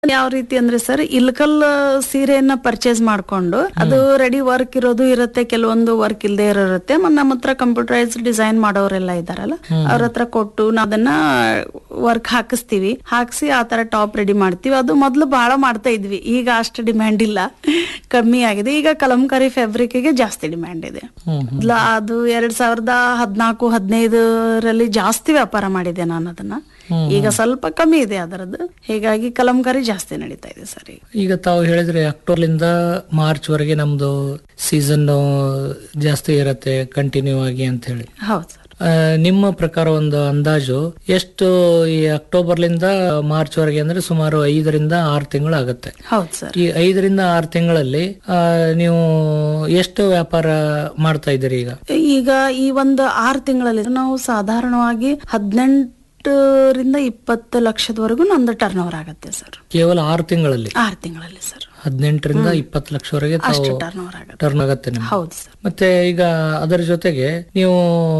ಯಾವ ರೀತಿ ಅಂದ್ರೆ ಸರ್ ಇಲ್ಕಲ್ ಸೀರೆಯನ್ನ ಪರ್ಚೇಸ್ ಮಾಡ್ಕೊಂಡು ಅದು ರೆಡಿ ವರ್ಕ್ ಇರೋದು ಇರುತ್ತೆ ಕೆಲವೊಂದು ವರ್ಕ್ ಇಲ್ಲದೆ ಇರುತ್ತೆ ಮ- ನಮ್ಮ ಹತ್ರ ಕಂಪ್ಯೂಟರೈಸ್ ಡಿಸೈನ್ ಮಾಡೋರೆಲ್ಲ ಇದಾರಲ್ಲ ಅವ್ರ ಹತ್ರ ಕೊಟ್ಟು ನಾವ್ ಅದನ್ನ ವರ್ಕ್ ಹಾಕಿಸ್ತೀವಿ ಹಾಕ್ಸಿ ಆ ತರ ಟಾಪ್ ರೆಡಿ ಮಾಡ್ತೀವಿ ಅದು ಮೊದ್ಲು ಬಹಳ ಮಾಡ್ತಾ ಇದ್ವಿ ಈಗ ಅಷ್ಟು ಡಿಮ್ಯಾಂಡ್ ಇಲ್ಲ ಕಮ್ಮಿ ಆಗಿದೆ ಈಗ ಕಲಂಕಾರಿ ಫ್ಯಾಬ್ರಿಕ್ ಗೆ ಜಾಸ್ತಿ ಡಿಮ್ಯಾಂಡ್ ಇದೆ ಮೊದ್ಲು ಅದು ಎರಡ್ ಸಾವಿರದ ಹದ್ನಾಲ್ಕು ಹದಿನೈದರಲ್ಲಿ ಜಾಸ್ತಿ ವ್ಯಾಪಾರ ಮಾಡಿದೆ ನಾನು ಅದನ್ನ ಈಗ ಸ್ವಲ್ಪ ಕಮ್ಮಿ ಇದೆ ಅದರದ್ದು ಹೀಗಾಗಿ ಕಲಂಕಾರಿ ಜಾಸ್ತಿ ನಡೀತಾ ಇದೆ ಸರ್ ಈಗ ಈಗ ತಾವು ಹೇಳಿದ್ರೆ ಅಕ್ಟೋಬರ್ಲಿಂದ ಮಾರ್ಚ್ ವರೆಗೆ ನಮ್ದು ಸೀಸನ್ ಜಾಸ್ತಿ ಇರತ್ತೆ ಕಂಟಿನ್ಯೂ ಆಗಿ ಅಂತ ಹೇಳಿ ಹೌದು ಸರ್ ಆ, ನಿಮ್ಮ ಪ್ರಕಾರ ಒಂದು ಅಂದಾಜು ಎಷ್ಟು ಈ ಅಕ್ಟೋಬರ್ಲಿಂದ ಮಾರ್ಚ್ ವರೆಗೆ ಅಂದ್ರೆ ಸುಮಾರು ಐದರಿಂದ ಆರು ತಿಂಗಳು ಆಗುತ್ತೆ ಹೌದು ಸರ್ ಈ ಐದರಿಂದ ಆರು ತಿಂಗಳಲ್ಲಿ ಆ, ನೀವು ಎಷ್ಟು ವ್ಯಾಪಾರ ಮಾಡ್ತಾ ಇದ್ದೀರಿ ಈಗ ಈಗ ಈ ಒಂದು ಆರು ತಿಂಗಳಲ್ಲಿ ನಾವು ಸಾಧಾರಣವಾಗಿ ಹದಿನೆಂಟರಿಂದ ಇಪ್ಪತ್ತು ಲಕ್ಷದವರೆಗೂ ನಂದು ಟರ್ನ್ ಓವರ್ ಆಗುತ್ತೆ ಸರ್ ಕೇವಲ ಆರು ತಿಂಗಳಲ್ಲಿ ಆರು ತಿಂಗಳಲ್ಲಿ ಸರ್ ಹದಿನೆಂಟರಿಂದ ಇಪ್ಪತ್ತು ಲಕ್ಷವರೆಗೆ ತಾವು ಅಷ್ಟು ಟರ್ನ್ ಓವರ್ ಆಗುತ್ತೆ ಟರ್ನ್ ಆಗತ್ತೆ ನಿಮ್ಗೆ ಹೌದು ಸರ್ ಮತ್ತೆ ಈಗ ಅದರ ಜೊತೆಗೆ ನೀವು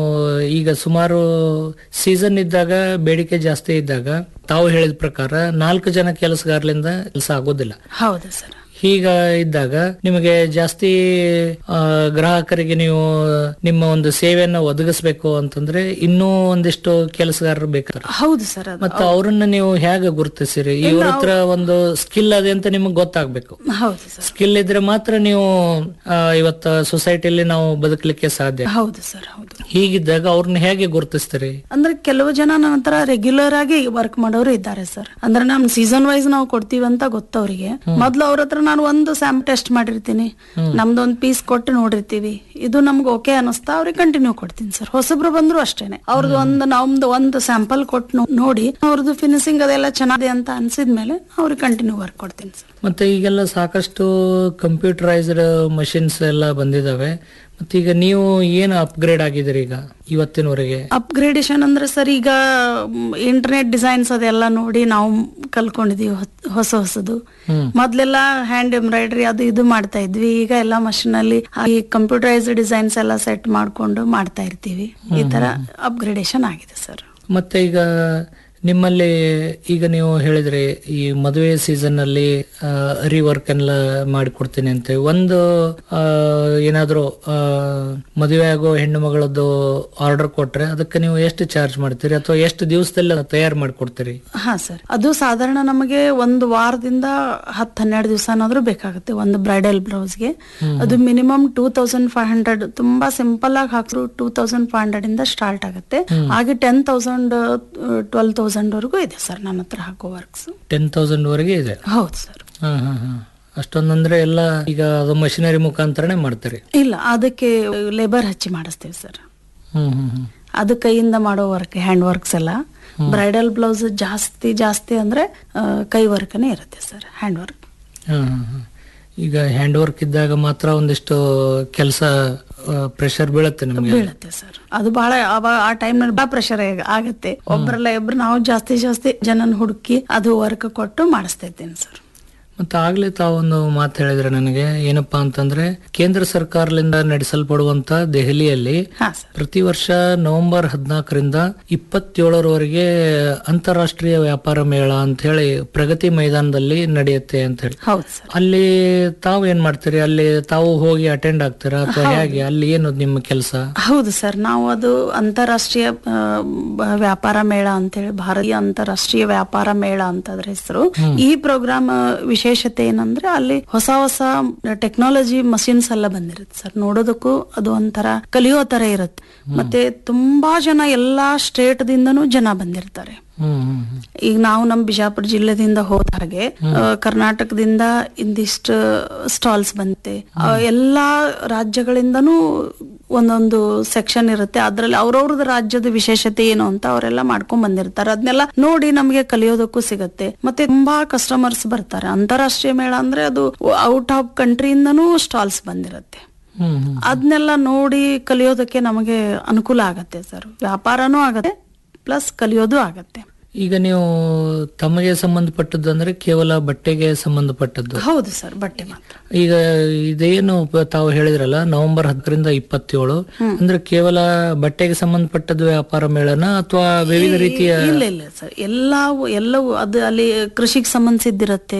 ಈಗ ಸುಮಾರು ಸೀಸನ್ ಇದ್ದಾಗ ಬೇಡಿಕೆ ಜಾಸ್ತಿ ಇದ್ದಾಗ ತಾವು ಹೇಳಿದ ಪ್ರಕಾರ ನಾಲ್ಕು ಜನ ಕೆಲಸಗಾರರಿಂದ ಕೆಲಸ ಆಗೋದಿಲ್ಲ ಹೌದು ಸರ್ ಹೀಗ ಇದ್ದಾಗ ನಿಮಗೆ ಜಾಸ್ತಿ ಆ, ಗ್ರಾಹಕರಿಗೆ ನೀವು ನಿಮ್ಮ ಒಂದು ಸೇವೆಯನ್ನ ಒದಗಿಸ್ಬೇಕು ಅಂತಂದ್ರೆ ಇನ್ನೂ ಒಂದಿಷ್ಟು ಕೆಲಸಗಾರರು ಬೇಕಾರೆ ಹೌದು ಸರ್ ಅದು ಮತ್ತೆ ಅವ್ರನ್ನ ನೀವು ಹೇಗೆ ಗುರುತಿಸಿರಿ ಇವ್ರ ಹತ್ರ ಒಂದು ಸ್ಕಿಲ್ ಅದೇ ಅಂತ ನಿಮಗೆ ಗೊತ್ತಾಗ್ಬೇಕು ಹೌದು ಸರ್ ಸ್ಕಿಲ್ ಇದ್ರೆ ಮಾತ್ರ ನೀವು ಆ, ಇವತ್ತ ಸೊಸೈಟಿಯಲ್ಲಿ ನಾವು ಬದುಕಲಿಕ್ಕೆ ಸಾಧ್ಯ ಹೌದು ಸರ್ ಹೌದು ಹೀಗಿದ್ದಾಗ ಅವ್ರನ್ನ ಹೇಗೆ ಗುರುತಿಸ್ತೀರಿ ಅಂದ್ರೆ ಕೆಲವು ಜನ ನನ್ನ ಹತ್ರ ರೆಗ್ಯುಲರ್ ಆಗಿ ವರ್ಕ್ ಮಾಡೋರು ಇದ್ದಾರೆ ಸರ್ ಅಂದ್ರೆ ನಮ್ ಸೀಸನ್ ವೈಸ್ ನಾವು ಕೊಡ್ತೀವಿ ಅಂತ ಗೊತ್ತವ್ರಿಗೆ ಮೊದ್ಲು ಅವ್ರ ಹತ್ರ ನಾನು ಒಂದು ಸ್ಯಾಮ್ ಟೆಸ್ಟ್ ಮಾಡಿರ್ತೀನಿ ನಮ್ದು ಒಂದು ಪೀಸ್ ಕೊಟ್ಟು ನೋಡಿರ್ತೀವಿ ಇದು ನಮ್ಗೆ ಓಕೆ ಅನಿಸ್ತಾ ಅವ್ರಿಗೆ ಕಂಟಿನ್ಯೂ ಕೊಡ್ತೀನಿ ಸರ್ ಹೊಸಬ್ರು ಬಂದ್ರು ಅಷ್ಟೇನೆ ಅವ್ರದ್ದು ಒಂದು ನಮ್ದು ಒಂದು ಸ್ಯಾಂಪಲ್ ಕೊಟ್ಟು ನೋಡಿ ಅವ್ರದ್ದು ಫಿನಿಶಿಂಗ್ ಅದೆಲ್ಲ ಚೆನ್ನಾಗಿದೆ ಅಂತ ಅನ್ಸಿದ್ಮೇಲೆ ಅವ್ರಿಗೆ ಕಂಟಿನ್ಯೂ ವರ್ಕ್ ಕೊಡ್ತೀನಿ ಸರ್ ಮತ್ತೆ ಈಗೆಲ್ಲ ಸಾಕಷ್ಟು ಕಂಪ್ಯೂಟರೈಸ್ಡ್ ಮಷಿನ್ಸ್ ಎಲ್ಲ ಬಂದಿದಾವೆ ಮತ್ತೆ ಈಗ ನೀವು ಏನು ಅಪ್ಗ್ರೇಡ್ ಆಗಿದ್ದೀರಿ ಈಗ ಇವತ್ತಿನವರೆಗೆ ಅಪ್ಗ್ರೇಡೇಷನ್ ಅಂದ್ರೆ ಸರ್ ಈಗ ಇಂಟರ್ನೆಟ್ ಡಿಸೈನ್ಸ್ ಅದೆಲ್ಲ ನೋಡಿ ನಾವು ಕಲ್ಕೊಂಡಿದೀವಿ ಹೊತ್- ಹೊಸ ಹೊಸದು ಹ್ಮ್. ಮೊದ್ಲೆಲ್ಲ ಹ್ಯಾಂಡ್ ಎಂಬ್ರಾಯ್ಡ್ರಿ ಅದು ಇದು ಮಾಡ್ತಾ ಇದ್ವಿ ಈಗ ಎಲ್ಲ ಮಷಿನ್ ಅಲ್ಲಿ ಈ ಕಂಪ್ಯೂಟರೈಸ್ಡ್ ಡಿಸೈನ್ಸ್ ಎಲ್ಲ ಸೆಟ್ ಮಾಡ್ಕೊಂಡು ಮಾಡ್ತಾ ಇರ್ತೀವಿ ಈ ತರ ಅಪ್ಗ್ರೇಡೇಷನ್ ಆಗಿದೆ ಸರ್ ಮತ್ತೆ ಈಗ ನಿಮ್ಮಲ್ಲಿ ಈಗ ನೀವು ಹೇಳಿದ್ರಿ ಈ ಮದುವೆ ಸೀಸನ್ ಅಲ್ಲಿ ಆ, ಅರಿ ವರ್ಕ್ ಎಲ್ಲ ಮಾಡಿಕೊಡ್ತೀನಿ ಅಂತ ಒಂದು ಆ, ಏನಾದ್ರೂ ಆ, ಮದುವೆ ಆಗೋ ಹೆಣ್ಣು ಮಗಳದ್ದು ಆರ್ಡರ್ ಕೊಟ್ರೆ ಅದಕ್ಕೆ ನೀವು ಎಷ್ಟು ಚಾರ್ಜ್ ಮಾಡ್ತೀರಿ ಅಥವಾ ಎಷ್ಟು ದಿವಸದಲ್ಲಿ ತಯಾರು ಮಾಡಿಕೊಡ್ತೀರಿ ಹಾ ಸರ್ ಅದು ಸಾಧಾರಣ ನಮಗೆ ಒಂದು ವಾರದಿಂದ ಹತ್ತು ಹನ್ನೆರಡು ದಿವಸನಾದ್ರೂ ಬೇಕಾಗುತ್ತೆ ಒಂದು ಬ್ರೈಡಲ್ ಬ್ಲೌಸ್ಗೆ ಅದು minimum two thousand five hundred ತುಂಬಾ ಸಿಂಪಲ್ ಆಗಿ ಹಾಕಿದ್ರು ಟೂ ತೌಸಂಡ್ ಫೈವ್ ಹಂಡ್ರೆಡ್ ಇಂದ ಸ್ಟಾರ್ಟ್ ಆಗುತ್ತೆ ಹಾಗೆ ಟೆನ್ ತೌಸಂಡ್ ಟ್ವೆಲ್ ತೌಸಂಡ್ ವರೆಗೂ ಇದೆ ಸರ್ ನನ್ನ ಹತ್ರ ಹಾಕೋ ವರ್ಕ್ಸ್ ಟೆನ್ ತೌಸಂಡ್ ವರೆಗೆ ಇದೆ ಹೌದು ಸರ್ ಹಾ ಹಾ ಹಾ ಅಷ್ಟೊಂದಂದ್ರೆ ಎಲ್ಲ ಈಗ ಅದು ಮಷಿನರಿ ಮುಖಾಂತರನೇ ಮಾಡ್ತೀರಿ ಇಲ್ಲ ಅದಕ್ಕೆ ಲೇಬರ್ ಹಚ್ಚಿ ಮಾಡಿಸ್ತೀವಿ ಸರ್ ಹ್ಮ್ ಹ್ಮ್ ಹ್ಮ್ ಅದು ಕೈಯಿಂದ ಮಾಡೋ ವರ್ಕ್ ಹ್ಯಾಂಡ್ ವರ್ಕ್ಸ್ ಎಲ್ಲ ಬ್ರೈಡಲ್ ಬ್ಲೌಸ್ ಜಾಸ್ತಿ ಜಾಸ್ತಿ ಅಂದ್ರೆ ಆ, ಕೈ ವರ್ಕ್ನೇ ಇರುತ್ತೆ ಸರ್ ಹ್ಯಾಂಡ್ ವರ್ಕ್ ಹಾ, ಹಾ, ಹಾ. ಈಗ ಹ್ಯಾಂಡ್ ವರ್ಕ್ ಇದ್ದಾಗ ಮಾತ್ರ ಒಂದಿಷ್ಟು ಕೆಲಸ ಪ್ರೆಷರ್ ಬೀಳುತ್ತೆ ನಿಮಗೆ ಬೀಳುತ್ತೆ ಸರ್ ಅದು ಬಹಳ ಅವಾಗ ಆ ಟೈಮ್ ನಲ್ಲಿ ಬಹಳ ಪ್ರೆಷರ್ ಆಗತ್ತೆ ಒಬ್ಬರಲ್ಲ ಇಬ್ರು ನಾವು ಜಾಸ್ತಿ ಜಾಸ್ತಿ ಜನನ್ ಹುಡುಕಿ ಅದು ವರ್ಕ್ ಕೊಟ್ಟು ಮಾಡಿಸ್ತಾ ಇದ್ದೇನೆ ಸರ್ ಮತ್ತೆ ಆಗ್ಲೇ ತಾವೊಂದು ಮಾತು ಹೇಳಿದ್ರೆ ನನಗೆ ಏನಪ್ಪಾ ಅಂತಂದ್ರೆ ಕೇಂದ್ರ ಸರ್ಕಾರದಿಂದ ನಡೆಸಲ್ಪಡುವಂತ ದೆಹಲಿಯಲ್ಲಿ ಹಾ ಸರ್ ಪ್ರತಿ ವರ್ಷ ನವೆಂಬರ್ ಹದಿನಾಲ್ಕರಿಂದ ಇಪ್ಪತ್ತೇಳರವರೆಗೆ ಅಂತಾರಾಷ್ಟ್ರೀಯ ವ್ಯಾಪಾರ ಮೇಳ ಅಂತ ಹೇಳಿ ಪ್ರಗತಿ ಮೈದಾನದಲ್ಲಿ ನಡೆಯುತ್ತೆ ಅಂತ ಹೇಳಿ ಹೌದು ಸರ್ ಅಲ್ಲಿ ತಾವು ಏನ್ ಮಾಡ್ತೀರಿ ಅಲ್ಲಿ ತಾವು ಹೋಗಿ ಅಟೆಂಡ್ ಆಗ್ತೀರಾ ಅಥವಾ ಹೇಗೆ ಅಲ್ಲಿ ಏನು ನಿಮ್ಮ ಕೆಲಸ ಹೌದು ಸರ್ ನಾವು ಅದು ಅಂತಾರಾಷ್ಟ್ರೀಯ ಆ, ಬ- ವ್ಯಾಪಾರ ಮೇಳ ಅಂತೇಳಿ ಭಾರತೀಯ ಅಂತಾರಾಷ್ಟ್ರೀಯ ವ್ಯಾಪಾರ ಮೇಳ ಅಂತದ್ರ ಹೆಸರು ಈ ಪ್ರೋಗ್ರಾಮ್ ವಿಶೇಷತೆ ಏನಂದ್ರೆ ಅಲ್ಲಿ ಹೊಸ ಹೊಸ ಟೆಕ್ನಾಲಜಿ ಮಷಿನ್ಸ್ ಎಲ್ಲ ಬಂದಿರುತ್ತೆ ಸರ್ ನೋಡೋದಕ್ಕೂ ಅದು ಒಂಥರ ಕಲಿಯೋ ತರ ಇರುತ್ತೆ ಮತ್ತೆ ತುಂಬಾ ಜನ ಎಲ್ಲಾ ಸ್ಟೇಟ್ ದಿಂದನೂ ಜನ ಬಂದಿರ್ತಾರೆ ಹ್ಮ್ ಹ್ಮ್ ಹ್ಮ್ ಈಗ ನಾವು ನಮ್ಮ ಬಿಜಾಪುರ ಜಿಲ್ಲೆದಿಂದ ಹೋದ ಹಾಗೆ ಆ, ಕರ್ನಾಟಕದಿಂದ ಇಂದಿಷ್ಟು ಸ್ಟಾಲ್ಸ್ ಬಂತೆ ಆ, ಎಲ್ಲಾ ರಾಜ್ಯಗಳಿಂದನೂ ಒಂದೊಂದು ಸೆಕ್ಷನ್ ಇರುತ್ತೆ ಅದ್ರಲ್ಲಿ ಅವ್ರವ್ರದ್ದು ರಾಜ್ಯದ ವಿಶೇಷತೆ ಏನು ಅಂತ ಅವರೆಲ್ಲ ಮಾಡ್ಕೊಂಡ್ ಬಂದಿರ್ತಾರೆ ಅದನ್ನೆಲ್ಲ ನೋಡಿ ನಮಗೆ ಕಲಿಯೋದಕ್ಕೂ ಸಿಗತ್ತೆ ಮತ್ತೆ ತುಂಬಾ ಕಸ್ಟಮರ್ಸ್ ಬರ್ತಾರೆ ಅಂತಾರಾಷ್ಟ್ರೀಯ ಮೇಳ ಅಂದ್ರೆ ಅದು ಔಟ್ ಆಫ್ ಕಂಟ್ರಿಯಿಂದನೂ ಸ್ಟಾಲ್ಸ್ ಬಂದಿರತ್ತೆ ಹ್ಮ್ ಹ್ಮ್ ಅದನ್ನೆಲ್ಲ ನೋಡಿ ಕಲಿಯೋದಕ್ಕೆ ನಮಗೆ ಅನುಕೂಲ ಆಗತ್ತೆ ಸರ್ ವ್ಯಾಪಾರನೂ ಆಗತ್ತೆ ಪ್ಲಸ್ ಕಲಿಯೋದು ಆಗತ್ತೆ ಈಗ ನೀವು ತಮಗೆ ಸಂಬಂಧಪಟ್ಟದ್ದು ಅಂದ್ರೆ ಕೇವಲ ಬಟ್ಟೆಗೆ ಸಂಬಂಧಪಟ್ಟದ್ದು ಹೌದು ಸರ್ ಬಟ್ಟೆ ಮಾತ್ರ ಈಗ ಇದೇನು ಪ- ತಾವು ಹೇಳಿದ್ರಲ್ಲ ನವೆಂಬರ್ ಹತ್ತರಿಂದ ಇಪ್ಪತ್ತೇಳು ಅಂದ್ರೆ ಕೇವಲ ಬಟ್ಟೆಗೆ ಸಂಬಂಧಪಟ್ಟದ್ದು ವ್ಯಾಪಾರ ಮೇಳನ ಅಥವಾ ವಿವಿಧ ರೀತಿಯ ಇಲ್ಲ ಇಲ್ಲ ಸರ್ ಎಲ್ಲವೂ ಎಲ್ಲವೂ ಅದು ಅಲ್ಲಿ ಕೃಷಿಗೆ ಸಂಬಂಧಿಸಿದ್ದಿರತ್ತೆ